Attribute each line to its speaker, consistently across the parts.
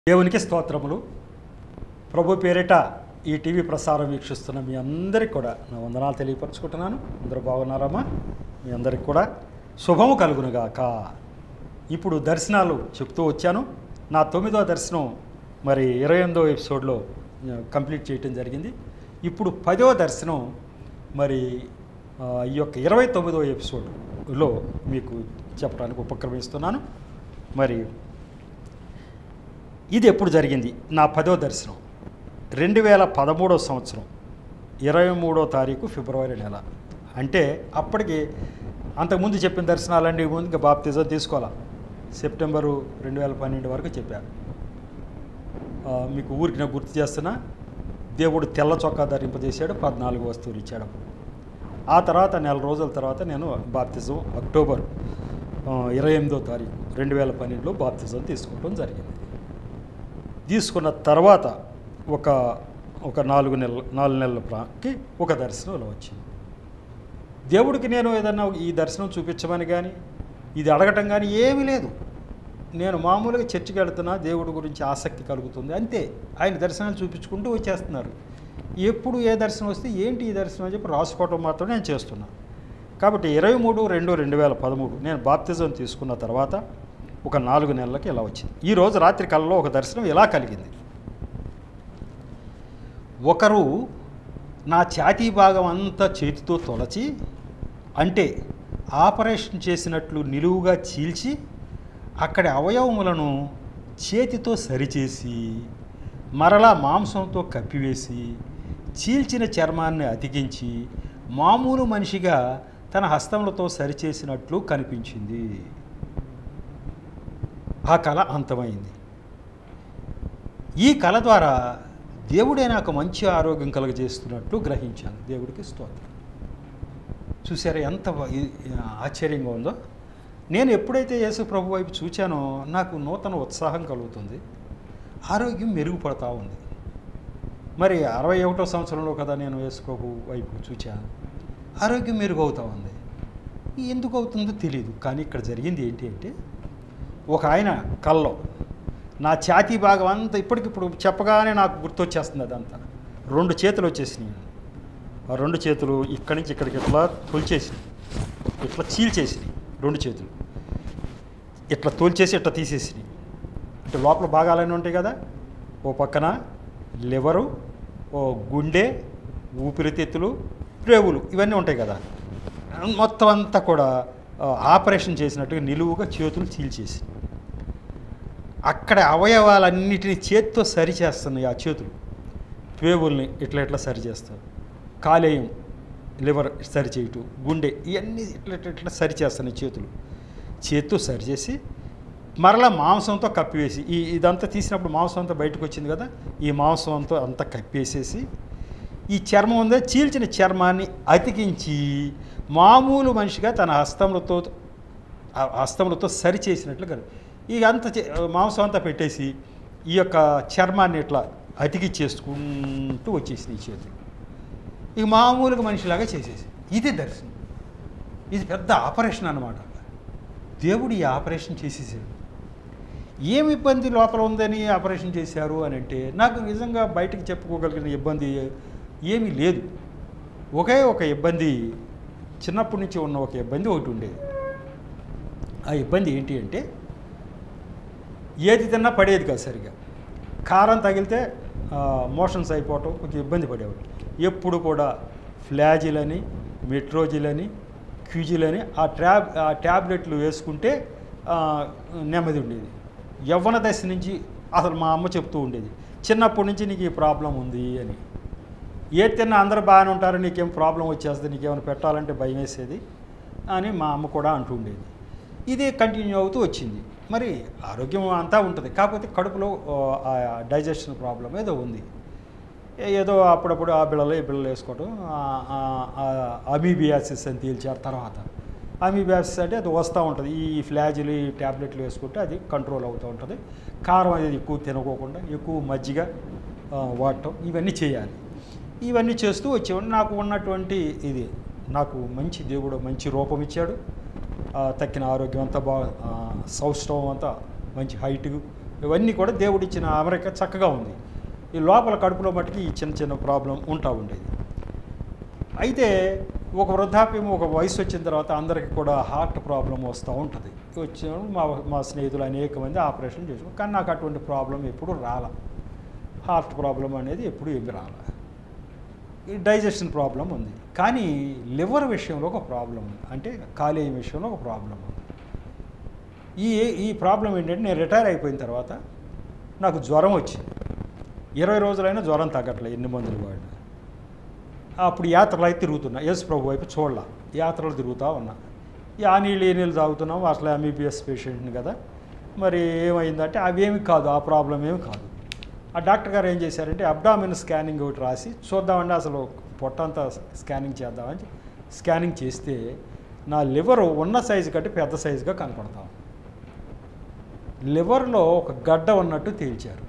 Speaker 1: దేవునికి స్తోత్రములు ప్రభు పేరిట ఈ టీవీ ప్రసారం వీక్షిస్తున్న మీ అందరికి కూడా నా వందనాలు తెలియపరచుకుంటున్నాను అందరూ బాగున్నారమ్మా మీ అందరికి కూడా శుభము కలుగునుగాక ఇప్పుడు దర్శనాలు చెప్తూ వచ్చాను నా తొమ్మిదో దర్శనం మరి ఇరవై ఎనిమిదో ఎపిసోడ్లో ఆ, కంప్లీట్ చేయటం జరిగింది ఇప్పుడు పదో దర్శనం మరి ఆ, ఈ యొక్క ఇరవై తొమ్మిదో ఎపిసోడ్లో మీకు చెప్పడానికి ఉపక్రమిస్తున్నాను మరి ఇది ఎప్పుడు జరిగింది నా పదో దర్శనం రెండు వేల పదమూడో సంవత్సరం ఇరవై మూడో తారీఖు ఫిబ్రవరి నెల అంటే అప్పటికి అంతకుముందు చెప్పిన దర్శనాలన్నీ ముందు ఇంకా బాప్తిజం తీసుకోవాలా సెప్టెంబరు రెండు వేల పన్నెండు వరకు చెప్పారు ఆ, మీకు ఊరికి నేను గుర్తు చేస్తున్నా దేవుడు తెల్ల చొక్కా ధరింపజేశాడు పద్నాలుగు వస్తువులు ఇచ్చాడు అప్పుడు ఆ తర్వాత నెల రోజుల తర్వాత నేను బాప్తిజం అక్టోబర్ ఆ, ఇరవై ఎనిమిదో తారీఖు రెండు వేల పన్నెండులో బాప్తిజం తీసుకోవడం జరిగింది తీసుకున్న తర్వాత ఒక ఒక నాలుగు నెలల నాలుగు నెలల ప్రాకి ఒక దర్శనం ఇలా వచ్చింది దేవుడికి నేను ఏదన్నా ఈ దర్శనం చూపించమని కానీ ఇది అడగటం కానీ ఏమీ లేదు నేను మామూలుగా చర్చికి వెళ్తున్నా దేవుడి గురించి ఆసక్తి కలుగుతుంది అంతే ఆయన దర్శనాలు చూపించుకుంటూ వచ్చేస్తున్నారు ఎప్పుడు ఏ దర్శనం వస్తే ఏంటి ఈ దర్శనం అని చెప్పి రాసుకోవటం మాత్రం నేను చేస్తున్నా కాబట్టి ఇరవై మూడు రెండు రెండు వేల పదమూడు నేను బాప్తిజం తీసుకున్న తర్వాత ఒక నాలుగు నెలలకి ఇలా వచ్చింది ఈ రోజు రాత్రి కళ్ళలో ఒక దర్శనం ఇలా కలిగింది ఒకరు నా ఛాతీ భాగం అంతా చేతితో తొలచి అంటే ఆపరేషన్ చేసినట్లు నిలువుగా చీల్చి అక్కడి అవయవములను చేతితో సరిచేసి మరలా మాంసంతో కప్పివేసి చీల్చిన చర్మాన్ని అతికించి మామూలు మనిషిగా తన హస్తములతో సరిచేసినట్లు కనిపించింది ఆ కళ అంతమైంది ఈ కళ ద్వారా దేవుడే నాకు మంచి ఆరోగ్యం కలుగజేస్తున్నట్లు గ్రహించాను దేవుడికి స్తోత్రం చూసారా ఎంత బా- ఈ- ఆశ్చర్యంగా ఉందో నేను ఎప్పుడైతే యేసు ప్రభు వైపు చూచానో నాకు నూతన ఉత్సాహం కలుగుతుంది ఆరోగ్యం మెరుగుపడతా ఉంది మరి అరవై ఒకటో సంవత్సరంలో కదా నేను యేసు ప్రభు వైపు చూచాను ఆరోగ్యం మెరుగవుతా ఉంది ఎందుకు అవుతుందో తెలియదు కానీ ఇక్కడ జరిగింది ఏంటి అంటే ఒక ఆయన కల్లో నా ఛాతీ భాగం అంతా ఇప్పటికిప్పుడు చెప్పగానే నాకు గుర్తొచ్చేస్తుంది అదంతా రెండు చేతులు వచ్చేసినాయి ఆ రెండు చేతులు ఇక్కడి నుంచి ఇక్కడికి ఇట్లా తొలిచేసినాయి ఇట్లా చీల్చేసినాయి రెండు చేతులు ఇట్లా తోల్చేసి ఇట్లా తీసేసినాయి అంటే లోపల భాగాలన్నీ ఉంటాయి కదా ఓ పక్కన లివరు ఓ గుండె ఊపిరితిత్తులు ప్రేవులు ఇవన్నీ ఉంటాయి కదా మొత్తం అంతా కూడా ఆ, ఆపరేషన్ చేసినట్టుగా నిలువుగా చేతులు చీల్చేసి అక్కడ అవయవాలన్నిటిని చేత్తో సరి చేస్తున్నాయి ఆ చేతులు పేవుల్ని ఇట్లా ఇట్లా సరి చేస్తారు కాలేయం లివర్ సరి చేయటం గుండె ఇవన్నీ ఇట్లా ఇట్లా ఇట్లా సరి చేస్తున్నాయి చేతులు చేత్తో సరి చేసి మరలా మాంసంతో కప్పివేసి ఈ ఇదంతా తీసినప్పుడు మాంసం అంతా బయటకు వచ్చింది కదా ఈ మాంసం అంతా అంతా కప్పేసేసి ఈ చర్మం ఉందే చీల్చిన చర్మాన్ని అతికించి మామూలు మనిషిగా తన హస్తములతో ఆ హస్తములతో సరి చేసినట్లు కదా ఇక అంత చే- మాంసం అంతా పెట్టేసి ఈ యొక్క చర్మాన్ని ఇట్లా అతికిచ్చేసుకుంటూ వచ్చేసింది ఈ చేతులు ఇక మామూలుగా మనిషిలాగా చేసేసి ఇది దర్శనం ఇది పెద్ద ఆపరేషన్ అన్నమాట దేవుడు ఈ ఆపరేషన్ చేసేసాడు ఏం ఇబ్బంది లోపల ఉందని ఆపరేషన్ చేశారు అని అంటే నాకు నిజంగా బయటకు చెప్పుకోగలిగిన ఇబ్బంది ఏమీ లేదు ఒకే ఒక ఇబ్బంది చిన్నప్పటి నుంచి ఉన్న ఒక ఇబ్బంది ఒకటి ఉండేది ఆ ఇబ్బంది ఏంటి అంటే ఏది తిన్నా పడేది కాదు సరిగా కారం తగిలితే మోషన్స్ అయిపోవటం కొంచెం ఇబ్బంది పడేవాడు ఎప్పుడు కూడా ఫ్లాజిల్ అని మెట్రోజిల్ అని క్యూజిల్ అని ఆ ట్యాబ్ ఆ ట్యాబ్లెట్లు వేసుకుంటే ఆ, నెమ్మది ఉండేది యవ్వన దశ నుంచి అసలు మా అమ్మ చెప్తూ ఉండేది చిన్నప్పటి నుంచి నీకు ఈ ప్రాబ్లం ఉంది అని ఏ తిన్నా అందరూ బాగానే ఉంటారు నీకేం ప్రాబ్లం వచ్చేస్తుంది నీకేమైనా పెట్టాలంటే భయం వేసేది అని మా అమ్మ కూడా అంటూ ఉండేది ఇది కంటిన్యూ అవుతూ వచ్చింది మరి ఆరోగ్యం అంతా ఉంటుంది కాకపోతే కడుపులో డైజెషన్ ప్రాబ్లం ఏదో ఉంది ఏ- ఏదో అప్పుడప్పుడు ఆ బిళ్ళలు ఈ బిళ్ళలు వేసుకోవటం అమీబియాసిస్ అని తేల్చారు తర్వాత అమీబియాసిస్ అంటే అది వస్తూ ఉంటుంది ఈ ఫ్లాజులు ఈ ట్యాబ్లెట్లు వేసుకుంటే అది కంట్రోల్ అవుతూ ఉంటుంది కారం అనేది ఎక్కువ తినకోకుండా ఎక్కువ మజ్జిగ ఆ, వాడటం ఇవన్నీ చేయాలి ఇవన్నీ చేస్తూ వచ్చేవాడిని నాకు ఉన్నటువంటి ఇది నాకు మంచి దేవుడు మంచి రూపం ఇచ్చాడు ఆ, తక్కిన ఆరోగ్యం అంతా బాగా ఆ, సౌష్ఠవం అంతా మంచి హైట్ ఇవన్నీ కూడా దేవుడిచ్చిన అమరిక చక్కగా ఉంది ఈ లోపల కడుపులో మట్టుకి ఈ చిన్న చిన్న ప్రాబ్లం ఉంటా ఉండేది అయితే ఒక వృద్ధాప్యం ఒక వయసు వచ్చిన తర్వాత అందరికీ కూడా హార్ట్ ప్రాబ్లం వస్తూ ఉంటుంది వచ్చిన మా మా స్నేహితులు అనేక మంది ఆపరేషన్ చేసుకున్నారు కానీ నాకు అటువంటి ప్రాబ్లం ఎప్పుడు రాల హార్ట్ ప్రాబ్లం అనేది ఎప్పుడు ఏమి రాల ఈ డైజెషన్ ప్రాబ్లం ఉంది కానీ లివర్ విషయంలో ఒక ప్రాబ్లం ఉంది అంటే కాలేయం విషయంలో ఒక ప్రాబ్లం ఉంది ఈ ఈ ప్రాబ్లం ఏంటంటే నేను రిటైర్ అయిపోయిన తర్వాత నాకు జ్వరం వచ్చింది ఇరవై రోజులైనా జ్వరం తగ్గట్లేదు ఎన్ని మందులు వాడినా అప్పుడు యాత్రలు అయితే తిరుగుతున్నా యేసు ప్రభు వైపు చూడలా యాత్రలు తిరుగుతూ ఉన్నా ఈ ఆ నీళ్ళు ఏ నీళ్ళు తాగుతున్నాం అసలు ఎంబీబీఎస్ పేషెంట్ని కదా మరి ఏమైందంటే అవేమి కాదు ఆ ప్రాబ్లం ఏమి కాదు ఆ డాక్టర్ గారు ఏం చేశారంటే అబ్డామిన్ స్కానింగ్ ఒకటి రాసి చూద్దామండి అసలు పొట్టంతా స్కానింగ్ చేద్దామని స్కానింగ్ చేస్తే నా లివర్ ఉన్న సైజు కంటే పెద్ద సైజుగా కనపడతాం లివర్లో ఒక గడ్డ ఉన్నట్టు తేల్చారు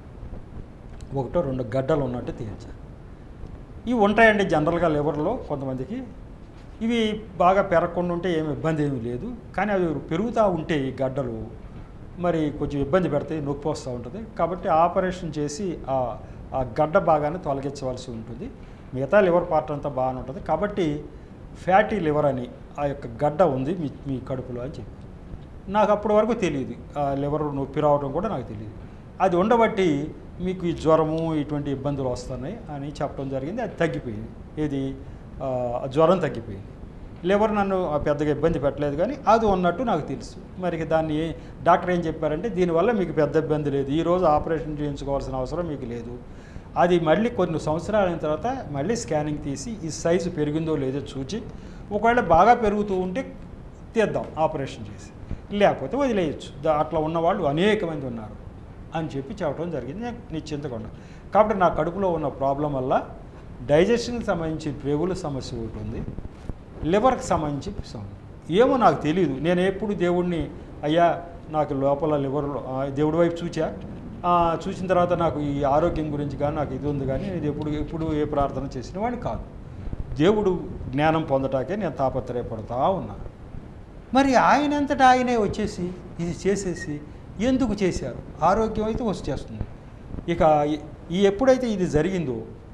Speaker 1: ఒకటో రెండు గడ్డలు ఉన్నట్టు తేల్చారు ఇవి ఉంటాయండి జనరల్గా లివర్లో కొంతమందికి ఇవి బాగా పెరగకుండా ఉంటే ఏమి ఇబ్బంది ఏమీ లేదు కానీ అవి పెరుగుతూ ఉంటే ఈ గడ్డలు మరి కొంచెం ఇబ్బంది పెడతాయి నొప్పి వస్తూ ఉంటుంది కాబట్టి ఆపరేషన్ చేసి ఆ ఆ గడ్డ భాగాన్ని తొలగించవలసి ఉంటుంది మిగతా లివర్ పార్ట్ అంతా బాగానే ఉంటుంది కాబట్టి ఫ్యాటీ లివర్ అని ఆ యొక్క గడ్డ ఉంది మీ మీ కడుపులో అని చెప్పి నాకు అప్పటి వరకు తెలియదు ఆ లివర్ నొప్పి రావడం కూడా నాకు తెలియదు అది ఉండబట్టి మీకు ఈ జ్వరము ఇటువంటి ఇబ్బందులు వస్తున్నాయి అని చెప్పడం జరిగింది అది తగ్గిపోయింది ఏది ఆ, ఆ జ్వరం తగ్గిపోయింది లివర్ నన్ను ఆ పెద్దగా ఇబ్బంది పెట్టలేదు కానీ అది ఉన్నట్టు నాకు తెలుసు మరి ఇక దాన్ని ఏ- డాక్టర్ ఏం చెప్పారంటే దీనివల్ల మీకు పెద్ద ఇబ్బంది లేదు ఈ రోజు ఆపరేషన్ చేయించుకోవాల్సిన అవసరం మీకు లేదు అది మళ్ళీ కొన్ని సంవత్సరాలు అయిన తర్వాత మళ్ళీ స్కానింగ్ తీసి ఈ సైజు పెరిగిందో లేదో చూచి ఒకవేళ బాగా పెరుగుతూ ఉంటే తీద్దాం ఆపరేషన్ చేసి లేకపోతే వదిలేయచ్చు దా- అట్లా ఉన్నవాళ్ళు అనేక మంది ఉన్నారు అని చెప్పి చెప్పడం జరిగింది నేను నిశ్చింతకుండా కాబట్టి నా కడుపులో ఉన్న ప్రాబ్లం వల్ల డైజెషన్కి సంబంధించి ప్రేగుల సమస్య ఒకటి ఉంది లివర్కి సంబంధించి సమస్య ఏమో నాకు తెలియదు నేను ఎప్పుడు దేవుడిని అయ్యా నాకు లోపల లివర్ దేవుడి వైపు చూచా ఆ, చూసిన తర్వాత నాకు ఈ ఆరోగ్యం గురించి కానీ నాకు ఇది ఉంది కానీ నేను ఎప్పుడు ఎప్పుడు ఏ ప్రార్థన చేసిన వాడిని కాదు దేవుడు జ్ఞానం పొందటాకే నేను తాపత్రయపడతా ఉన్నాను మరి ఆయనంతటా ఆయనే వచ్చేసి ఇది చేసేసి ఎందుకు చేశారు ఆరోగ్యం అయితే వచ్చేస్తుంది ఇక ఈ- ఈ ఎప్పుడైతే ఇది జరిగిందో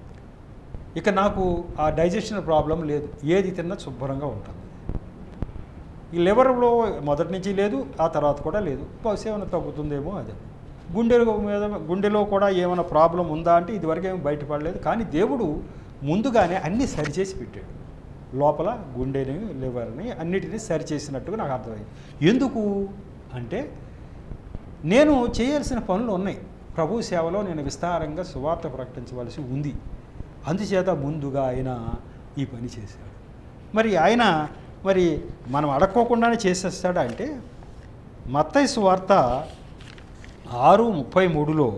Speaker 1: ఇక నాకు ఆ డైజెషన్ ప్రాబ్లం లేదు ఏది తిన్నా శుభ్రంగా ఉంటుంది ఈ లివర్లో మొదటి నుంచి లేదు ఆ తర్వాత కూడా లేదు బహుశా ఏమైనా తగ్గుతుందేమో అదే గుండెలో మీద గుండెలో కూడా ఏమైనా ప్రాబ్లం ఉందా అంటే ఇదివరకు ఏమి బయటపడలేదు కానీ దేవుడు ముందుగానే అన్నీ సరిచేసి పెట్టాడు లోపల గుండెని లివర్ని అన్నిటినీ సరిచేసినట్టుగా నాకు అర్థమైంది ఎందుకు అంటే నేను చేయాల్సిన పనులు ఉన్నాయి ప్రభు సేవలో నేను విస్తారంగా సువార్త ప్రకటించవలసి ఉంది అందుచేత ముందుగా ఆయన ఈ పని చేశాడు మరి ఆయన మరి మనం అడక్కోకుండానే చేసేస్తాడా అంటే మత్తయి సువార్త ఆరు ముప్పై మూడులో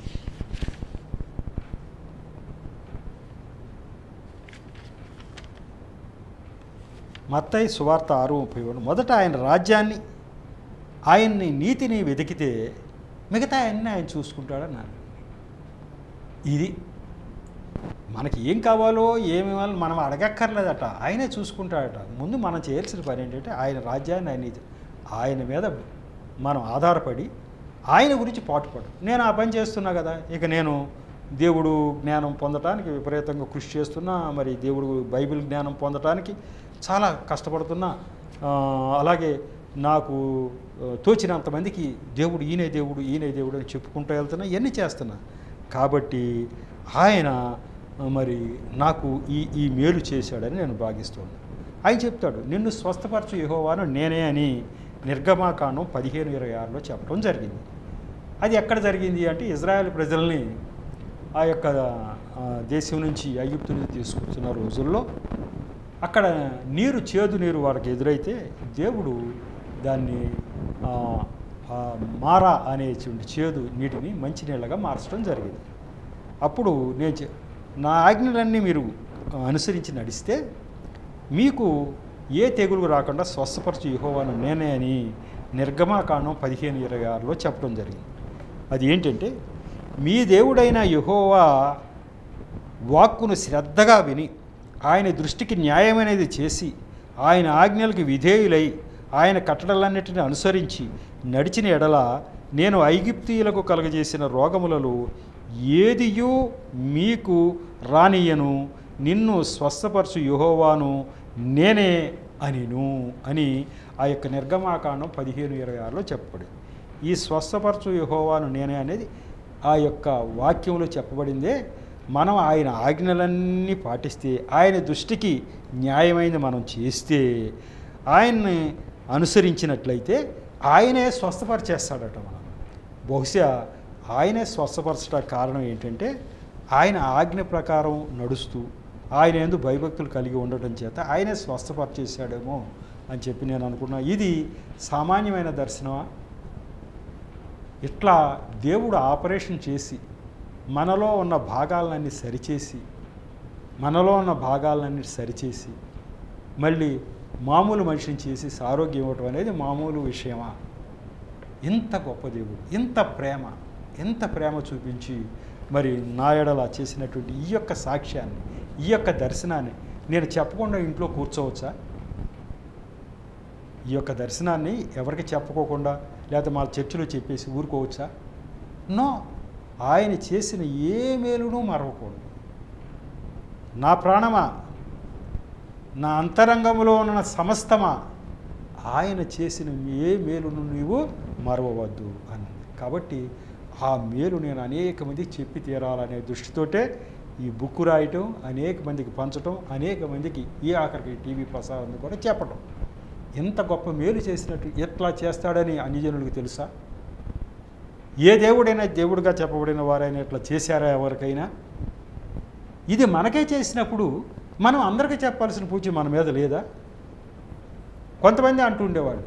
Speaker 1: మత్తయి సువార్త ఆరు ముప్పై మూడు మొదట ఆయన రాజ్యాన్ని ఆయన్ని నీతిని వెతికితే మిగతా అన్నీ ఆయన చూసుకుంటాడన్నాడు ఇది మనకి ఏం కావాలో ఏమి ఇవ్వాలో మనం అడగక్కర్లేదట ఆయనే చూసుకుంటాడట ముందు మనం చేయాల్సిన పని ఏంటంటే ఆయన రాజ్యాన్ని ఆయన నీతి ఆయన మీద మనం ఆధారపడి ఆయన గురించి పాటుపడు నేను ఆ పని చేస్తున్నా కదా ఇక నేను దేవుడు జ్ఞానం పొందటానికి విపరీతంగా కృషి చేస్తున్నా మరి దేవుడు బైబిల్ జ్ఞానం పొందటానికి చాలా కష్టపడుతున్నా ఆ, అలాగే నాకు ఆ, తోచినంతమందికి దేవుడు ఈయనే దేవుడు ఈయనే దేవుడు అని చెప్పుకుంటూ వెళ్తున్నా ఇవన్నీ చేస్తున్నా కాబట్టి ఆయన ఆ, మరి నాకు ఈ ఈ మేలు చేశాడని నేను భావిస్తున్నాను ఆయన చెప్తాడు నిన్ను స్వస్థపరచు యెహోవాను నేనే అని నిర్గమాకాండం పదిహేను ఇరవై ఆరులో చెప్పడం జరిగింది అది ఎక్కడ జరిగింది అంటే ఇజ్రాయెల్ ప్రజల్ని ఆ యొక్క ఆ, దేశం నుంచి అయ్యుప్తు నుంచి తీసుకొచ్చిన రోజుల్లో అక్కడ నీరు చేదు నీరు వారికి ఎదురైతే దేవుడు దాన్ని ఆ, ఆ మారా అనేటువంటి చేదు నీటిని మంచినీళ్ళగా మార్చడం జరిగింది అప్పుడు నేను చె- నా ఆజ్ఞలన్నీ మీరు అనుసరించి నడిస్తే మీకు ఏ తెగులు రాకుండా స్వస్థపరచు యెహోవాను నేనే అని నిర్గమాకాండం పదిహేను ఇరవై ఆరులో చెప్పడం జరిగింది అది ఏంటంటే మీ దేవుడైన యెహోవా వాక్కును శ్రద్ధగా విని ఆయన దృష్టికి న్యాయమైనది చేసి ఆయన ఆజ్ఞలకు విధేయులై ఆయన కట్టడలన్నిటిని అనుసరించి నడిచిన ఎడల నేను ఐగిప్తీయులకు కలగజేసిన రోగములలో ఏదియూ మీకు రానియను నిన్ను స్వస్థపరచు యెహోవాను నేనే అనిను అని ఆ యొక్క నిర్గమాకాండం పదిహేను ఇరవై ఆరులో చెప్పబడింది ఈ స్వస్థపరచు యెహోవాను నేనే అనేది ఆ యొక్క వాక్యంలో చెప్పబడిందే మనం ఆయన ఆజ్ఞలన్నీ పాటిస్తే ఆయన దృష్టికి న్యాయమైనది మనం చేస్తే ఆయన్ని అనుసరించినట్లయితే ఆయనే స్వస్థపరిచేస్తాడట మనం బహుశా ఆయనే స్వస్థపరచడానికి కారణం ఏంటంటే ఆయన ఆజ్ఞ ప్రకారం నడుస్తూ ఆయన ఎందు భయభక్తులు కలిగి ఉండటం చేత ఆయనే స్వస్థపరిచేశాడేమో అని చెప్పి నేను అనుకున్నా ఇది సామాన్యమైన దర్శనమా ఇట్లా దేవుడు ఆపరేషన్ చేసి మనలో ఉన్న భాగాలన్నీ సరిచేసి మనలో ఉన్న భాగాలన్నీ సరిచేసి మళ్ళీ మామూలు మనిషిని చేసి ఆరోగ్యం ఇవ్వటం అనేది మామూలు విషయమా ఇంత గొప్ప దేవుడు ఇంత ప్రేమ ఎంత ప్రేమ చూపించి మరి నా ఎడల చేసినటువంటి ఈ యొక్క సాక్ష్యాన్ని ఈ యొక్క దర్శనాన్ని నేను చెప్పకుండా ఇంట్లో కూర్చోవచ్చా ఈ యొక్క దర్శనాన్ని ఎవరికి చెప్పుకోకుండా లేకపోతే మా చర్చిలో చెప్పేసి ఊరుకోవచ్చా నో ఆయన చేసిన ఏ మేలును మరవకూడదు నా ప్రాణమా నా అంతరంగంలో ఉన్న సమస్తమా ఆయన చేసిన ఏ మేలును నీవు మరవవద్దు అని కాబట్టి ఆ మేలు నేను అనేక మందికి చెప్పి తీరాలనే దృష్టితోటే ఈ బుక్ రాయటం అనేక మందికి పంచటం అనేక మందికి ఈ ఆఖరికి టీవీ ప్రసారం కూడా చెప్పటం ఎంత గొప్ప మేలు చేసినట్టు ఎట్లా చేస్తాడని అన్యజనులకు తెలుసా ఏ దేవుడైనా దేవుడిగా చెప్పబడిన వారైనా ఇట్లా చేశారా ఎవరికైనా ఇది మనకే చేసినప్పుడు మనం అందరికీ చెప్పాల్సిన పూజ మన మీద లేదా కొంతమంది అంటూ ఉండేవాళ్ళు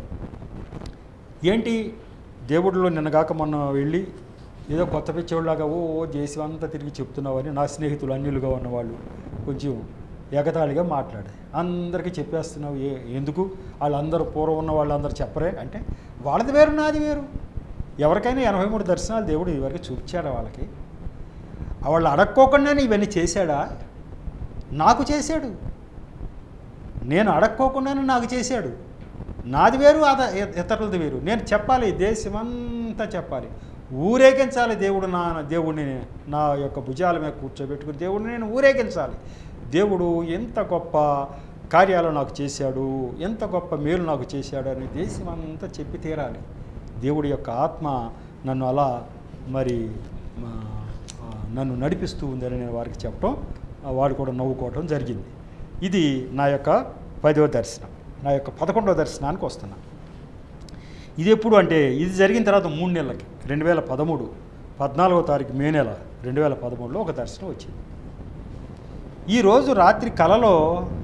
Speaker 1: ఏంటి దేవుడిలో నిన్నగాక మొన్న వెళ్ళి ఏదో కొత్త పిచ్చోళ్ళలాగా ఓ ఓ చేసి అంతా తిరిగి చెప్తున్నావని నా స్నేహితులు అన్యులుగా ఉన్నవాళ్ళు కొంచెం ఎగతాళిగా మాట్లాడే అందరికీ చెప్పేస్తున్నావు ఏ ఎందుకు వాళ్ళందరూ పూర్వం ఉన్న వాళ్ళందరూ చెప్పరే అంటే వాళ్ళది వేరు నాది వేరు ఎవరికైనా ఎనభై మూడు దర్శనాలు దేవుడు ఇవరకు చూపించాడా వాళ్ళకి వాళ్ళు అడక్కోకుండానే ఇవన్నీ చేశాడా నాకు చేశాడు నేను అడక్కోకుండానే నాకు చేశాడు నాది వేరు అద ఇ- ఇతరులది వేరు నేను చెప్పాలి దేశమంతా చెప్పాలి ఊరేగించాలి దేవుడు నా దేవుడిని నా యొక్క భుజాల మీద కూర్చోబెట్టుకుని దేవుడిని నేను ఊరేగించాలి దేవుడు ఎంత గొప్ప కార్యాలు నాకు చేశాడు ఎంత గొప్ప మేలు నాకు చేశాడు అని దేశమంతా చెప్పి తీరాలి దేవుడి యొక్క ఆత్మ నన్ను అలా మరి ఆ, ఆ, నన్ను నడిపిస్తూ ఉందని నేను వారికి చెప్పడం ఆ, వాడు కూడా నవ్వుకోవడం జరిగింది ఇది నా యొక్క పదవ దర్శనం నా యొక్క పదకొండవ దర్శనానికి వస్తున్నా ఇది ఎప్పుడు అంటే ఇది జరిగిన తర్వాత మూడు నెలలకి రెండు వేల పదమూడు పద్నాలుగో తారీఖు మే నెల రెండు వేల పదమూడులో ఒక దర్శనం వచ్చింది ఈరోజు రాత్రి కలలో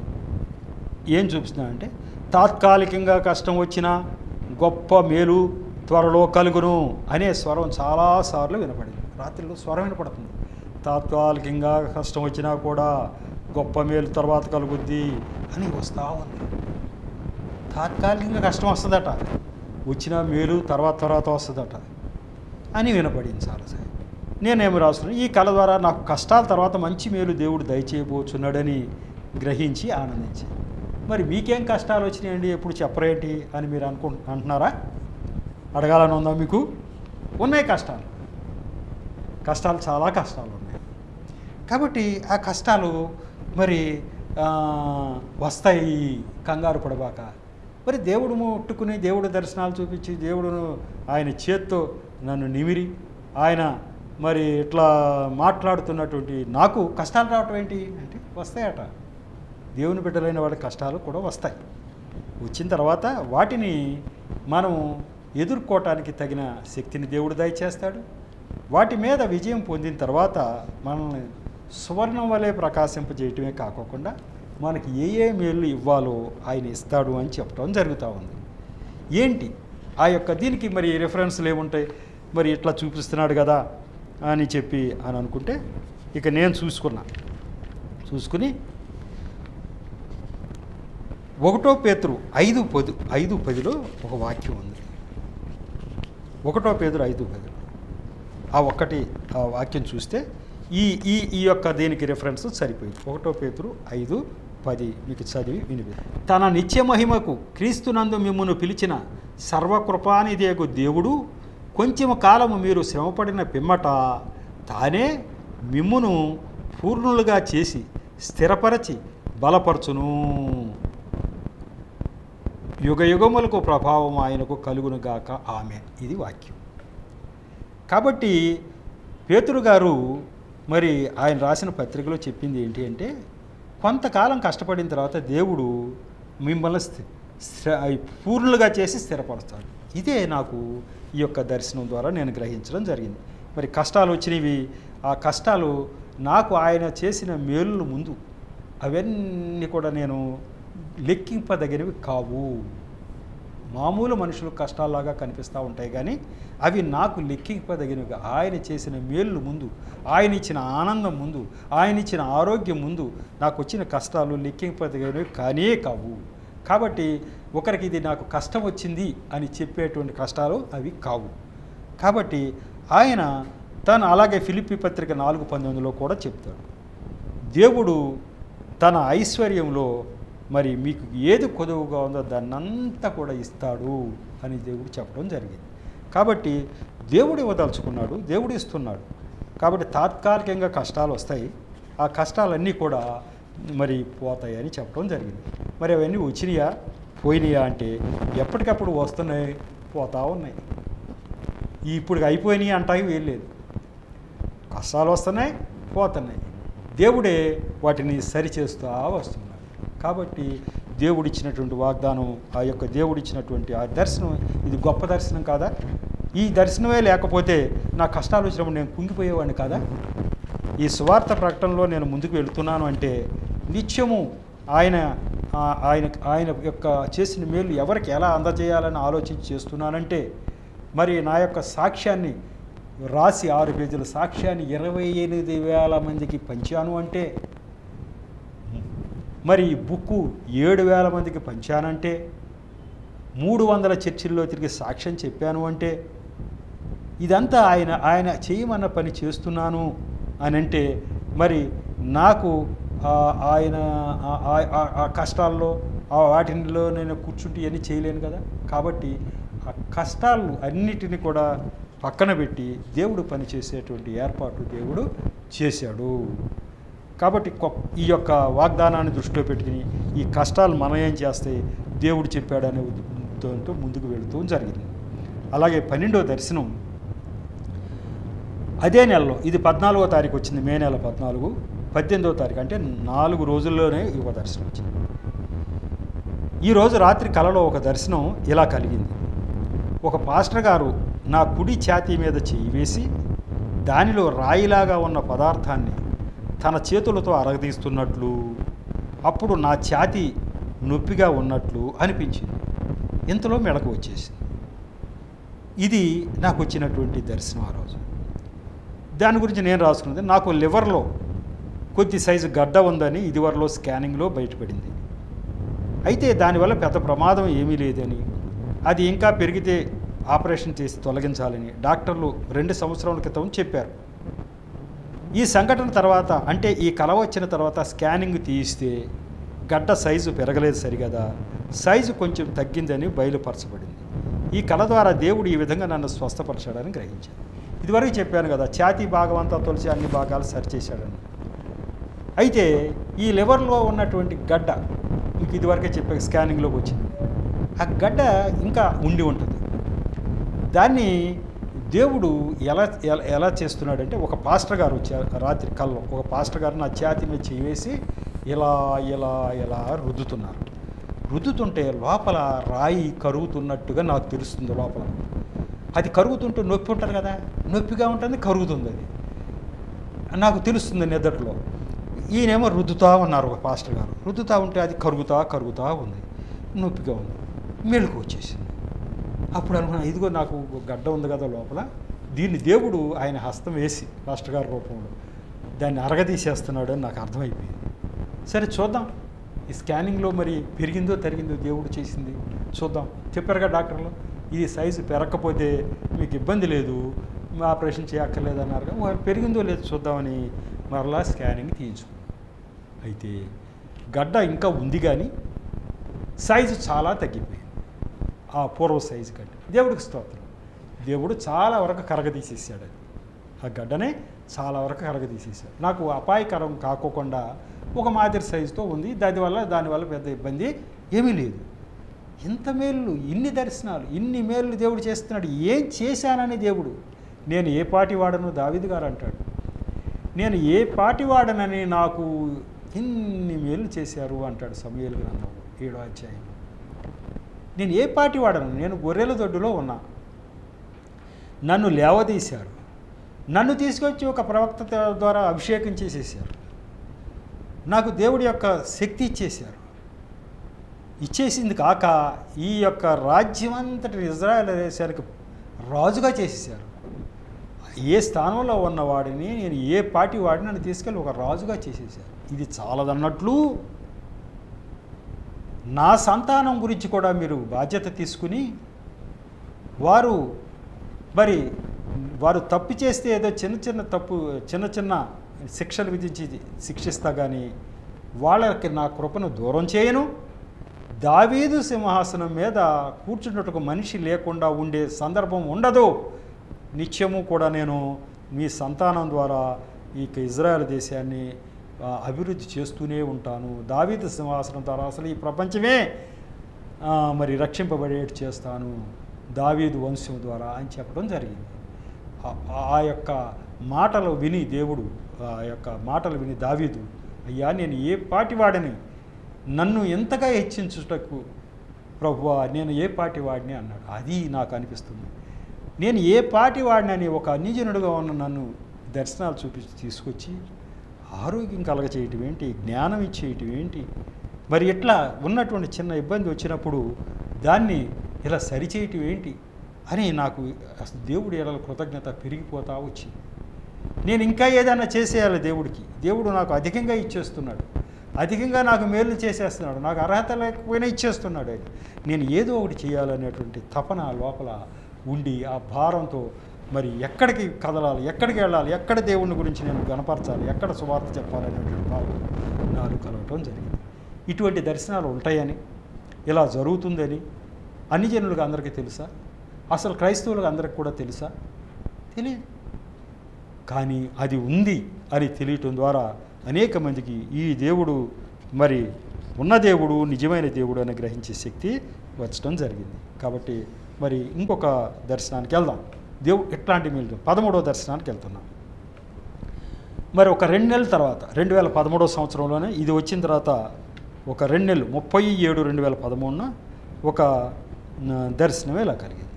Speaker 1: ఏం చూపిస్తున్నా అంటే తాత్కాలికంగా కష్టం వచ్చినా గొప్ప మేలు త్వరలో కలుగును అనే స్వరం చాలాసార్లు వినపడింది రాత్రిలో స్వరం వినపడుతుంది తాత్కాలికంగా కష్టం వచ్చినా కూడా గొప్ప మేలు తర్వాత కలుగుద్ది అని వస్తూ ఉంది తాత్కాలికంగా కష్టం వస్తుందట వచ్చిన మేలు తర్వాత తర్వాత వస్తుందట అని వినపడింది చాలాసార్లు నేనేమి రాస్తున్నాను ఈ కళ ద్వారా నాకు కష్టాల తర్వాత మంచి మేలు దేవుడు దయచేయబోతున్నాడని గ్రహించి ఆనందించి మరి మీకేం కష్టాలు వచ్చినాయండి ఎప్పుడు చెప్పరేంటి అని మీరు అనుకు అంటున్నారా అడగాలని ఉందా మీకు ఉన్నాయి కష్టాలు కష్టాలు చాలా కష్టాలు ఉన్నాయి కాబట్టి ఆ కష్టాలు మరి ఆ, వస్తాయి కంగారు పడబాక మరి దేవుడు ముట్టుకుని దేవుడు దర్శనాలు చూపించి దేవుడును ఆయన చేత్తో నన్ను నిమిరి ఆయన మరి ఇట్లా మాట్లాడుతున్నటువంటి నాకు కష్టాలు రావటం ఏంటి అంటే వస్తాయట దేవుని బిడ్డలైన వాళ్ళ కష్టాలు కూడా వస్తాయి వచ్చిన తర్వాత వాటిని మనం ఎదుర్కోవటానికి తగిన శక్తిని దేవుడు దయచేస్తాడు వాటి మీద విజయం పొందిన తర్వాత మనల్ని సువర్ణం వలె ప్రకాశింపజేయటమే కాకోకుండా మనకి ఏ ఏ మేలు ఇవ్వాలో ఆయన ఇస్తాడు అని చెప్పడం జరుగుతూ ఉంది ఏంటి ఆ యొక్క దీనికి మరి రిఫరెన్స్లు ఏముంటాయి మరి ఇట్లా చూపిస్తున్నాడు కదా అని చెప్పి అని అనుకుంటే ఇక నేను చూసుకున్నా చూసుకుని ఒకటో పేతురు ఐదు పది ఐదు పదిలో ఒక వాక్యం ఉంది ఒకటో పేతురు ఐదు పది ఆ ఒక్కటి ఆ వాక్యం చూస్తే ఈ ఈ ఈ యొక్క దీనికి రిఫరెన్స్ సరిపోయింది ఒకటో పేతురు ఐదు పది మీకు చదివి వినిపి తన నిత్య మహిమకు క్రీస్తునందు మిమ్మును పిలిచిన సర్వకృపానిదేగు దేవుడు కొంచెం కాలము మీరు శ్రమపడిన పిమ్మట తానే మిమ్మును పూర్ణులుగా చేసి స్థిరపరచి బలపరచును యుగ యుగములకు ప్రభావం ఆయనకు కలుగునుగాక ఆమె ఇది వాక్యం కాబట్టి పేతురు గారు మరి ఆయన రాసిన పత్రికలో చెప్పింది ఏంటి అంటే కొంతకాలం కష్టపడిన తర్వాత దేవుడు మిమ్మల్ని స్థి- స్థిర- పూర్ణులుగా చేసి స్థిరపరుస్తాడు ఇదే నాకు ఈ యొక్క దర్శనం ద్వారా నేను గ్రహించడం జరిగింది మరి కష్టాలు వచ్చినవి ఆ కష్టాలు నాకు ఆయన చేసిన మేలుల ముందు అవన్నీ కూడా నేను లెక్కింపదగినవి కావు మామూలు మనుషులు కష్టాల్లాగా కనిపిస్తూ ఉంటాయి కానీ అవి నాకు లెక్కింపదగినవి ఆయన చేసిన మేళ్ళు ముందు ఆయన ఇచ్చిన ఆనందం ముందు ఆయన ఇచ్చిన ఆరోగ్యం ముందు నాకు వచ్చిన కష్టాలు లెక్కింపదగినవి కానే కావు కాబట్టి ఒకరికి ఇది నాకు కష్టం వచ్చింది అని చెప్పేటువంటి కష్టాలు అవి కావు కాబట్టి ఆయన తను అలాగే ఫిలిప్పి పత్రిక నాలుగు పంతొమ్మిదిలో కూడా చెప్తాడు దేవుడు తన ఐశ్వర్యంలో మరి మీకు ఏది కొదువుగా ఉందో దాన్నంతా కూడా ఇస్తాడు అని దేవుడు చెప్పడం జరిగింది కాబట్టి దేవుడు ఇవ్వదలుచుకున్నాడు దేవుడు ఇస్తున్నాడు కాబట్టి తాత్కాలికంగా కష్టాలు వస్తాయి ఆ కష్టాలన్నీ కూడా మరి పోతాయి అని చెప్పడం జరిగింది మరి అవన్నీ వచ్చినాయా పోయినాయా అంటే ఎప్పటికప్పుడు వస్తున్నాయి పోతా ఉన్నాయి ఈ ఇప్పుడు అయిపోయినాయి అంటాయి ఏం లేదు కష్టాలు వస్తున్నాయి పోతున్నాయి దేవుడే వాటిని సరిచేస్తూ వస్తున్నాడు కాబట్టి దేవుడిచ్చినటువంటి వాగ్దానం ఆ యొక్క దేవుడిచ్చినటువంటి ఆ దర్శనం ఇది గొప్ప దర్శనం కాదా ఈ దర్శనమే లేకపోతే నా కష్టాలు వచ్చినప్పుడు నేను కుంగిపోయేవాడిని కాదా ఈ సువార్త ప్రకటనలో నేను ముందుకు వెళుతున్నాను అంటే నిత్యము ఆయన ఆ- ఆయన ఆయన యొక్క చేసిన మేలు ఎవరికి ఎలా అందజేయాలని ఆలోచించి చేస్తున్నానంటే మరి నా యొక్క సాక్ష్యాన్ని రాసి ఆరు పేజీల సాక్ష్యాన్ని ఇరవై ఎనిమిది వేల మందికి పంచాను అంటే మరి ఈ బుక్కు ఏడు వేల మందికి పంచానంటే మూడు వందల చర్చిల్లో తిరిగి సాక్ష్యం చెప్పాను అంటే ఇదంతా ఆయన ఆయన చేయమన్న పని చేస్తున్నాను అని అంటే మరి నాకు ఆ, ఆయన ఆ- ఆ- ఆ- ఆ కష్టాల్లో ఆ వాటిలో నేను కూర్చుంటే ఇవన్నీ చేయలేను కదా కాబట్టి ఆ కష్టాలు అన్నిటిని కూడా పక్కన పెట్టి దేవుడు పని చేసేటువంటి ఏర్పాటు దేవుడు చేశాడు కాబట్టి కొ- ఈ యొక్క వాగ్దానాన్ని దృష్టిలో పెట్టుకుని ఈ కష్టాలు మనం ఏం చేస్తే దేవుడు చెప్పాడనే ఉద్దేశంతో ముందుకు వెళుతూ జరిగింది అలాగే పన్నెండో దర్శనం అదే నెలలో ఇది పద్నాలుగో తారీఖు వచ్చింది మే నెల పద్నాలుగు పద్దెనిమిదవ తారీఖు అంటే నాలుగు రోజుల్లోనే ఈ ఒక దర్శనం వచ్చింది ఈ రోజు రాత్రి కలలో ఒక దర్శనం ఇలా కలిగింది ఒక పాస్టర్ గారు నా కుడి ఛాతీ మీద చేయి వేసి దానిలో రాయిలాగా ఉన్న పదార్థాన్ని తన చేతులతో అరగదీస్తున్నట్లు అప్పుడు నా ఛాతీ నొప్పిగా ఉన్నట్లు అనిపించింది ఇంతలో మెడకు వచ్చేసింది ఇది నాకు వచ్చినటువంటి దర్శనం ఆ రోజు దాని గురించి నేను రాసుకున్నది నాకు లివర్లో కొద్ది సైజు గడ్డ ఉందని ఇదివరలో స్కానింగ్లో బయటపడింది అయితే దానివల్ల పెద్ద ప్రమాదం ఏమీ లేదని అది ఇంకా పెరిగితే ఆపరేషన్ చేసి తొలగించాలని డాక్టర్లు రెండు సంవత్సరాల క్రితం చెప్పారు ఈ సంఘటన తర్వాత అంటే ఈ కల వచ్చిన తర్వాత స్కానింగ్ తీయిస్తే గడ్డ సైజు పెరగలేదు సరిగదా సైజు కొంచెం తగ్గిందని బయలుపరచబడింది ఈ కళ ద్వారా దేవుడు ఈ విధంగా నన్ను స్వస్థపరచాడని గ్రహించాను ఇదివరకు చెప్పాను కదా ఛాతీ భాగం అంతా తొలిచి అన్ని భాగాలు సరిచేశాడని అయితే ఈ లివర్లో ఉన్నటువంటి గడ్డ మీకు ఇదివరకే చెప్పే స్కానింగ్లోకి వచ్చింది ఆ గడ్డ ఇంకా ఉండి ఉంటుంది దాన్ని దేవుడు ఎలా ఎలా ఎలా చేస్తున్నాడంటే ఒక పాస్టర్ గారు వచ్చారు రాత్రి కల్లో ఒక పాస్టర్ గారు నా ఛాతి మీద చేయి వేసి ఇలా ఇలా ఇలా రుద్దుతున్నారు రుద్దుతుంటే లోపల రాయి కరుగుతున్నట్టుగా నాకు తెలుస్తుంది లోపల అది కరుగుతుంటే నొప్పి ఉంటుంది కదా నొప్పిగా ఉంటుంది కరుగుతుంది అది నాకు తెలుస్తుంది నిద్రలో ఈయనేమో రుద్దుతా ఉన్నారు ఒక పాస్టర్ గారు రుద్దుతా ఉంటే అది కరుగుతా కరుగుతా ఉంది నొప్పిగా ఉంది మెలకు వచ్చేసింది అప్పుడు అనుకున్నా ఇదిగో నాకు ఒక గడ్డ ఉంది కదా లోపల దీన్ని దేవుడు ఆయన హస్తం వేసి పాస్టర్ గారి రూపంలో దాన్ని అరగదీసేస్తున్నాడు అని నాకు అర్థమైపోయింది సరే చూద్దాం ఈ స్కానింగ్లో మరి పెరిగిందో తరిగిందో దేవుడు చేసింది చూద్దాం చెప్పారుగా డాక్టర్లు ఇది సైజు పెరగకపోతే మీకు ఇబ్బంది లేదు ఆపరేషన్ చేయక్కర్లేదు అన్నారు వారు పెరిగిందో లేదో చూద్దామని మరలా స్కానింగ్ తీయించుకున్నాం అయితే గడ్డ ఇంకా ఉంది కానీ సైజు చాలా తగ్గిపోయింది ఆ పూర్వ సైజు కంటే దేవుడికి స్తోత్రం దేవుడు చాలా వరకు కరగదీసేసాడు అది ఆ గడ్డనే చాలా వరకు కరగదీసేసాడు నాకు అపాయకరం కాకోకుండా ఒక మాదిరి సైజుతో ఉంది దానివల్ల దానివల్ల పెద్ద ఇబ్బంది ఏమీ లేదు ఇంత మేలు ఇన్ని దర్శనాలు ఇన్ని మేలు దేవుడు చేస్తున్నాడు ఏం చేశానని దేవుడు నేను ఏ పాటి వాడను దావిది గారు అంటాడు నేను ఏ పాటి వాడనని నాకు ఇన్ని మేలు చేశారు అంటాడు సమయలు గ్రంథం ఏడో అధ్యాయం నేను ఏ పాటి వాడను నేను గొర్రెల దొడ్డులో ఉన్నా నన్ను లేవదీశారు నన్ను తీసుకొచ్చి ఒక ప్రవక్త ద్వారా అభిషేకం చేసేసారు నాకు దేవుడి యొక్క శక్తి ఇచ్చేశారు ఇచ్చేసింది కాక ఈ యొక్క రాజ్యమంతటి ఇజ్రాయెల్ దేశానికి రాజుగా చేసేసారు ఏ స్థానంలో ఉన్న వాడిని నేను ఏ పార్టీ వాడిని నన్ను తీసుకెళ్ళి ఒక రాజుగా చేసేసారు ఇది చాలదన్నట్లు నా సంతానం గురించి కూడా మీరు బాధ్యత తీసుకుని వారు మరి వారు తప్పు చేస్తే ఏదో చిన్న చిన్న తప్పు చిన్న చిన్న శిక్షలు విధించి శిక్షిస్తా కానీ వాళ్ళకి నా కృపను దూరం చేయను దావీదు సింహాసనం మీద కూర్చున్నట్టుకు మనిషి లేకుండా ఉండే సందర్భం ఉండదు నిత్యము కూడా నేను మీ సంతానం ద్వారా ఈ ఇజ్రాయెల్ దేశాన్ని ఆ, అభివృద్ధి చేస్తూనే ఉంటాను దావీదు సింహాసనం ద్వారా అసలు ఈ ప్రపంచమే ఆ, మరి రక్షింపబడేట్టు చేస్తాను దావీదు వంశం ద్వారా అని చెప్పడం జరిగింది ఆ- ఆ యొక్క మాటలు విని దేవుడు ఆ యొక్క మాటలు విని దావీదు అయ్యా నేను ఏ పాటివాడని నన్ను ఎంతగా హెచ్చించుటకు ప్రభువా నేను ఏ పాటి వాడిని అన్నాడు అది నాకు అనిపిస్తుంది నేను ఏ పాటి వాడినని ఒక అన్యజనుడుగా ఉన్న నన్ను దర్శనాలు చూపించి తీసుకొచ్చి ఆరోగ్యం కలగచేయటం ఏంటి జ్ఞానం ఇచ్చేయటం ఏంటి మరి ఇట్లా ఉన్నటువంటి చిన్న ఇబ్బంది వచ్చినప్పుడు దాన్ని ఇలా సరిచేయటం ఏంటి అని నాకు అసలు దేవుడి ఎడల కృతజ్ఞత పెరిగిపోతా వచ్చింది నేను ఇంకా ఏదైనా చేసేయాలి దేవుడికి దేవుడు నాకు అధికంగా ఇచ్చేస్తున్నాడు అధికంగా నాకు మేలు చేసేస్తున్నాడు నాకు అర్హత లేకపోయినా ఇచ్చేస్తున్నాడు ఆయన నేను ఏదో ఒకటి చేయాలనేటువంటి తపన లోపల ఉండి ఆ భారంతో మరి ఎక్కడికి కదలాలి ఎక్కడికి వెళ్ళాలి ఎక్కడ దేవుని గురించి నేను గనపరచాలి ఎక్కడ సువార్త చెప్పాలనేటువంటి భావం నాలో కలవటం జరిగింది ఇటువంటి దర్శనాలు ఉంటాయని ఇలా జరుగుతుందని అన్ని జనులకు అందరికీ తెలుసా అసలు క్రైస్తవులకు అందరికి కూడా తెలుసా తెలియదు కానీ అది ఉంది అని తెలియటం ద్వారా అనేక మందికి ఈ దేవుడు మరి ఉన్న దేవుడు నిజమైన దేవుడు అని గ్రహించే శక్తి వచ్చడం జరిగింది కాబట్టి మరి ఇంకొక దర్శనానికి వెళ్దాం దేవుడు ఎట్లాంటి మీరు పదమూడవ దర్శనానికి వెళ్తున్నాం మరి ఒక రెండు నెలల తర్వాత రెండు వేల పదమూడవ సంవత్సరంలోనే ఇది వచ్చిన తర్వాత ఒక రెండు నెలలు ముప్పై ఏడు రెండు వేల పదమూడున ఒక న, దర్శనం ఇలా కలిగింది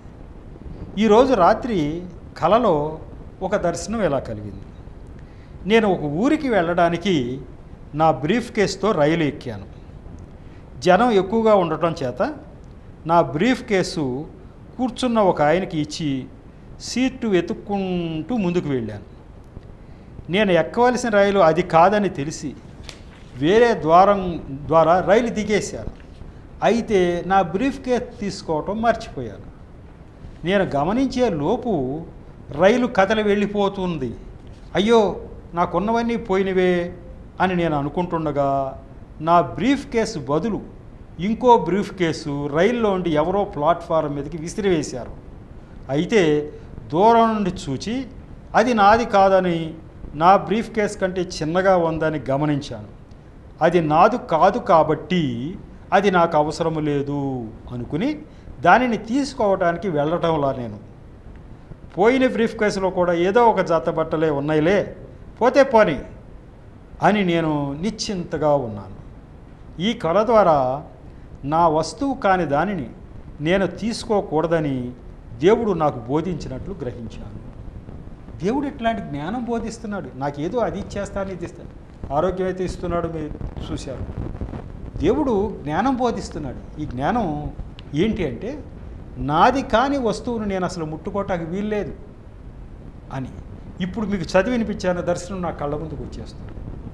Speaker 1: ఈరోజు రాత్రి కలలో ఒక దర్శనం ఇలా కలిగింది నేను ఒక ఊరికి వెళ్ళడానికి నా బ్రీఫ్ కేసుతో రైలు ఎక్కాను జనం ఎక్కువగా ఉండటం చేత నా బ్రీఫ్ కేసు కూర్చున్న ఒక ఆయనకి ఇచ్చి సీటు వెతుక్కుంటూ ముందుకు వెళ్ళాను నేను ఎక్కవలసిన రైలు అది కాదని తెలిసి వేరే ద్వారం ద్వారా రైలు దిగేశాను అయితే నా బ్రీఫ్ కేస్ తీసుకోవటం మర్చిపోయాను నేను గమనించే లోపు రైలు కథలు వెళ్ళిపోతుంది అయ్యో నాకున్నవన్నీ పోయినవే అని నేను అనుకుంటుండగా నా బ్రీఫ్ కేసు బదులు ఇంకో బ్రీఫ్ కేసు రైల్లో ఉండి ఎవరో ప్లాట్ఫారం మీదకి విసిరివేశారు అయితే దూరం నుండి చూచి అది నాది కాదని నా బ్రీఫ్ కేస్ కంటే చిన్నగా ఉందని గమనించాను అది నాదు కాదు కాబట్టి అది నాకు అవసరం లేదు అనుకుని దానిని తీసుకోవడానికి వెళ్ళటంలా నేను పోయిన బ్రీఫ్ కేసులో కూడా ఏదో ఒక జత బట్టలే ఉన్నాయిలే పోతే పోని అని నేను నిశ్చింతగా ఉన్నాను ఈ కళ ద్వారా నా వస్తువు కాని దానిని నేను తీసుకోకూడదని దేవుడు నాకు బోధించినట్లు గ్రహించాను దేవుడు ఇట్లాంటి జ్ఞానం బోధిస్తున్నాడు నాకు ఏదో అది ఇచ్చేస్తాను ఇది ఇస్తాను ఆరోగ్యం అయితే ఇస్తున్నాడు మీరు చూశారు దేవుడు జ్ఞానం బోధిస్తున్నాడు ఈ జ్ఞానం ఏంటి అంటే నాది కాని వస్తువును నేను అసలు ముట్టుకోవటానికి వీల్లేదు అని ఇప్పుడు మీకు చదివి వినిపించాను దర్శనం నా కళ్ళ ముందుకు వచ్చేస్తుంది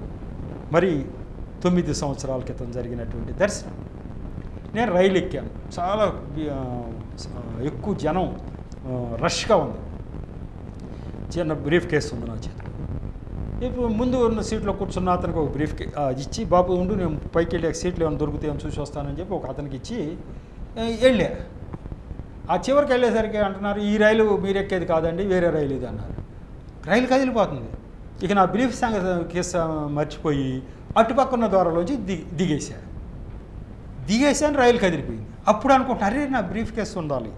Speaker 1: మరి తొమ్మిది సంవత్సరాల క్రితం జరిగినటువంటి దర్శనం నేను రైలు ఎక్కాను చాలా ఆ, ఎక్కువ జనం ఆ, రష్గా ఉంది చిన్న బ్రీఫ్ కేసు ఉంది నా చేతిలో ఇప్పుడు ముందు ఉన్న సీట్లో కూర్చున్న అతనికి ఒక బ్రీఫ్ కే ఆ, ఇచ్చి బాబు ఉండు నేను పైకి వెళ్ళి సీట్లు ఏమైనా దొరుకుతాయని చూసి వస్తానని చెప్పి ఒక అతనికి ఇచ్చి ఆ, వెళ్ళా ఆ చివరికి వెళ్ళేసరికి అంటున్నారు ఈ రైలు మీరు ఎక్కేది కాదండి వేరే రైలు ఇది అన్నారు రైలు కదిలిపోతుంది ఇక నా బ్రీఫ్ సంగతి కేసు మర్చిపోయి అటుపక్కన్న ద్వారంలోంచి దిగి దిగేశాను దిగేసాను రైలు కదిలిపోయింది అప్పుడు అనుకుంటున్నా అరే నా బ్రీఫ్ కేసు ఉండాలి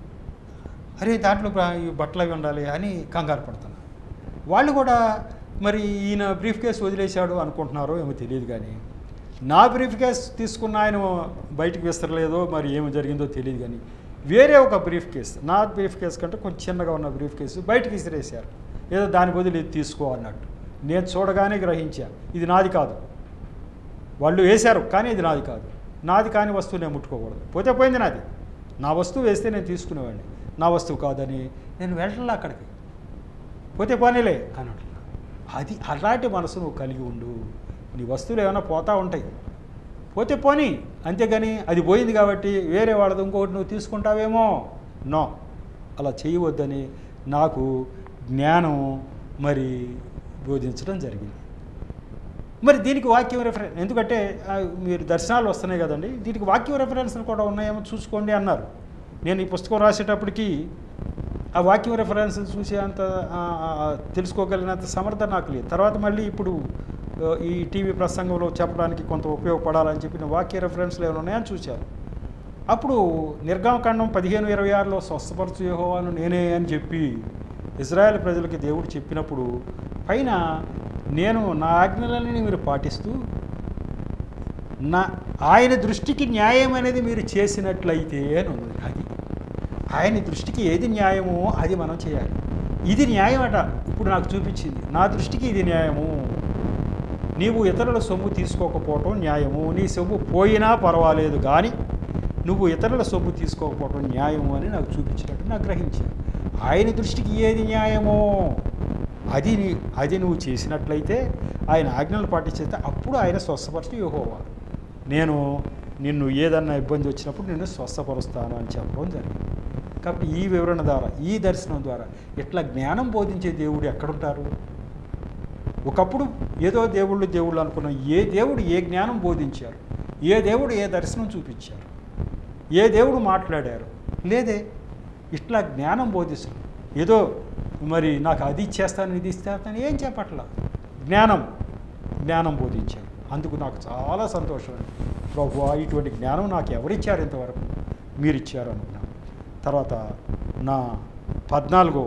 Speaker 1: అరే దాంట్లో ప్ర- ఈ బట్టలు అవి ఉండాలి అని కంగారు పడుతున్నా వాళ్ళు కూడా మరి ఈయన బ్రీఫ్ కేసు వదిలేశాడు అనుకుంటున్నారో ఏమో తెలియదు కానీ నా బ్రీఫ్ కేస్ తీసుకున్న ఆయన బయటికి విస్తరలేదో మరి ఏమి జరిగిందో తెలియదు కానీ వేరే ఒక బ్రీఫ్ కేసు నా బ్రీఫ్ కేసు కంటే కొంచెం చిన్నగా ఉన్న బ్రీఫ్ కేసు బయటికి విసిరేశారు ఏదో దాని బదులు ఇది తీసుకో అన్నట్టు నేను చూడగానే గ్రహించా ఇది నాది కాదు వాళ్ళు వేశారు కానీ ఇది నాది కాదు నాది కాని వస్తువు నేను ముట్టుకోకూడదు పోతే పోయింది నాది నా వస్తువు వేస్తే నేను తీసుకునేవాడిని నా వస్తువు కాదని నేను వెళ్ళట్లా అక్కడికి పోతే పోనీలే అని అంటున్నా అది అలాంటి మనసు నువ్వు కలిగి ఉండు నీ వస్తువులు ఏమైనా పోతా ఉంటాయి పోతే పోనీ అంతేగాని అది పోయింది కాబట్టి వేరే వాళ్ళది ఇంకొకటి నువ్వు తీసుకుంటావేమో నో అలా చేయవద్దని నాకు జ్ఞానం మరి బోధించడం జరిగింది మరి దీనికి వాక్యం రెఫరెన్స్ ఎందుకంటే ఆ, మీరు దర్శనాలు వస్తున్నాయి కదండి దీనికి వాక్యం రెఫరెన్స్లు కూడా ఉన్నాయేమో చూసుకోండి అన్నారు నేను ఈ పుస్తకం రాసేటప్పటికి ఆ వాక్యం రెఫరెన్స్ చూసే అంత ఆ, ఆ, తెలుసుకోగలిగినంత సమర్థత నాకు లేదు తర్వాత మళ్ళీ ఇప్పుడు ఆ, ఈ టీవీ ప్రసంగంలో చెప్పడానికి కొంత ఉపయోగపడాలని చెప్పిన వాక్య రెఫరెన్స్లు ఏమైనా ఉన్నాయని చూశాను అప్పుడు నిర్గమకాండం పదిహేను ఇరవై ఆరులో స్వస్థపరచు యెహోవాను నేనే అని చెప్పి ఇజ్రాయెల్ ప్రజలకి దేవుడు చెప్పినప్పుడు పైన నేను నా ఆజ్ఞలన్నీ మీరు పాటిస్తూ నా ఆయన దృష్టికి న్యాయం అనేది మీరు చేసినట్లయితే అని ఉంది అది ఆయన దృష్టికి ఏది న్యాయమో అది మనం చేయాలి ఇది న్యాయం అట ఇప్పుడు నాకు చూపించింది నా దృష్టికి ఇది న్యాయము నీవు ఇతరుల సొమ్ము తీసుకోకపోవటం న్యాయము నీ సొమ్ము పోయినా పర్వాలేదు కానీ నువ్వు ఇతరుల సొమ్ము తీసుకోకపోవటం న్యాయము అని నాకు చూపించినట్టు నాకు గ్రహించాను ఆయన దృష్టికి ఏది న్యాయమో అది నీ అది నువ్వు చేసినట్లయితే ఆయన ఆజ్ఞలు పాటించేస్తే అప్పుడు ఆయన స్వస్థపరచు యెహోవా నేను నిన్ను ఏదన్నా ఇబ్బంది వచ్చినప్పుడు నిన్ను స్వస్థపరుస్తాను అని చెప్పడం జరిగింది కాబట్టి ఈ వివరణ ద్వారా ఈ దర్శనం ద్వారా ఇట్లా జ్ఞానం బోధించే దేవుడు ఎక్కడుంటారు ఒకప్పుడు ఏదో దేవుళ్ళు దేవుళ్ళు అనుకున్నాం ఏ దేవుడు ఏ జ్ఞానం బోధించారు ఏ దేవుడు ఏ దర్శనం చూపించారు ఏ దేవుడు మాట్లాడారు లేదే ఇట్లా జ్ఞానం బోధిస్తారు ఏదో మరి నాకు అది ఇచ్చేస్తాను ఇది ఇస్తాను ఏం చెప్పట్లా జ్ఞానం జ్ఞానం బోధించారు అందుకు నాకు చాలా సంతోషం ప్రభు ఇటువంటి జ్ఞానం నాకు ఎవరిచ్చారు ఇంతవరకు మీరు ఇచ్చారు అనుకున్నాను తర్వాత నా పద్నాలుగో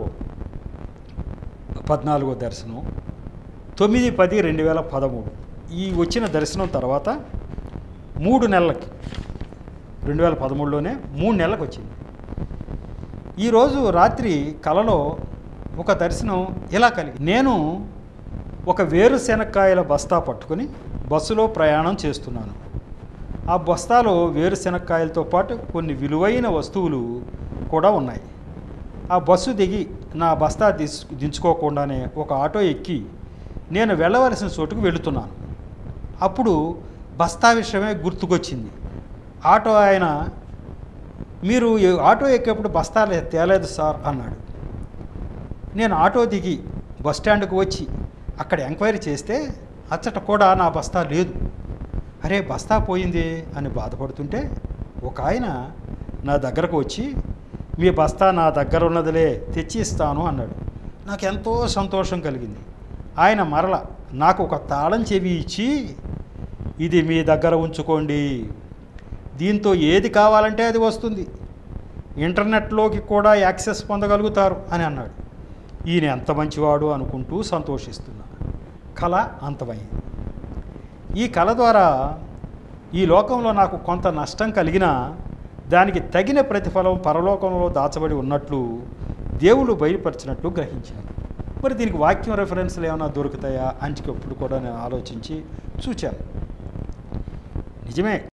Speaker 1: పద్నాలుగో దర్శనం తొమ్మిది పది రెండు వేల పదమూడు ఈ వచ్చిన దర్శనం తర్వాత మూడు నెలలకి రెండు వేల పదమూడులోనే మూడు నెలలకు వచ్చింది ఈరోజు రాత్రి కలలో ఒక దర్శనం ఇలా కలిగి నేను ఒక వేరుశెనక్కాయల బస్తా పట్టుకొని బస్సులో ప్రయాణం చేస్తున్నాను ఆ బస్తాలో వేరుశెనక్కాయలతో పాటు కొన్ని విలువైన వస్తువులు కూడా ఉన్నాయి ఆ బస్సు దిగి నా బస్తా దిస్ దించుకోకుండానే ఒక ఆటో ఎక్కి నేను వెళ్ళవలసిన చోటుకు వెళుతున్నాను అప్పుడు బస్తా విషయమే గుర్తుకొచ్చింది ఆటో ఆయన మీరు ఈ ఆటో ఎక్కేప్పుడు బస్తా లే- తేలేదు సార్ అన్నాడు నేను ఆటో దిగి బస్ స్టాండ్కి వచ్చి అక్కడ ఎంక్వైరీ చేస్తే అచ్చట కూడా నా బస్తా లేదు అరే బస్తా పోయింది అని బాధపడుతుంటే ఒక ఆయన నా దగ్గరకు వచ్చి మీ బస్తా నా దగ్గర ఉన్నదిలే తెచ్చి ఇస్తాను అన్నాడు నాకు ఎంతో సంతోషం కలిగింది ఆయన మరల నాకు ఒక తాళం చెవి ఇచ్చి ఇది మీ దగ్గర ఉంచుకోండి దీంతో ఏది కావాలంటే అది వస్తుంది ఇంటర్నెట్లోకి కూడా యాక్సెస్ పొందగలుగుతారు అని అన్నాడు ఈయన ఎంత మంచివాడు అనుకుంటూ సంతోషిస్తున్నా కళ అంతమైంది ఈ కళ ద్వారా ఈ లోకంలో నాకు కొంత నష్టం కలిగినా దానికి తగిన ప్రతిఫలం పరలోకంలో దాచబడి ఉన్నట్లు దేవుడు బయలుపరిచినట్లు గ్రహించాను మరి దీనికి వాక్యం రెఫరెన్స్లు ఏమైనా దొరుకుతాయా అంచుకి ఎప్పుడు కూడా నేను ఆలోచించి చూచాను నిజమే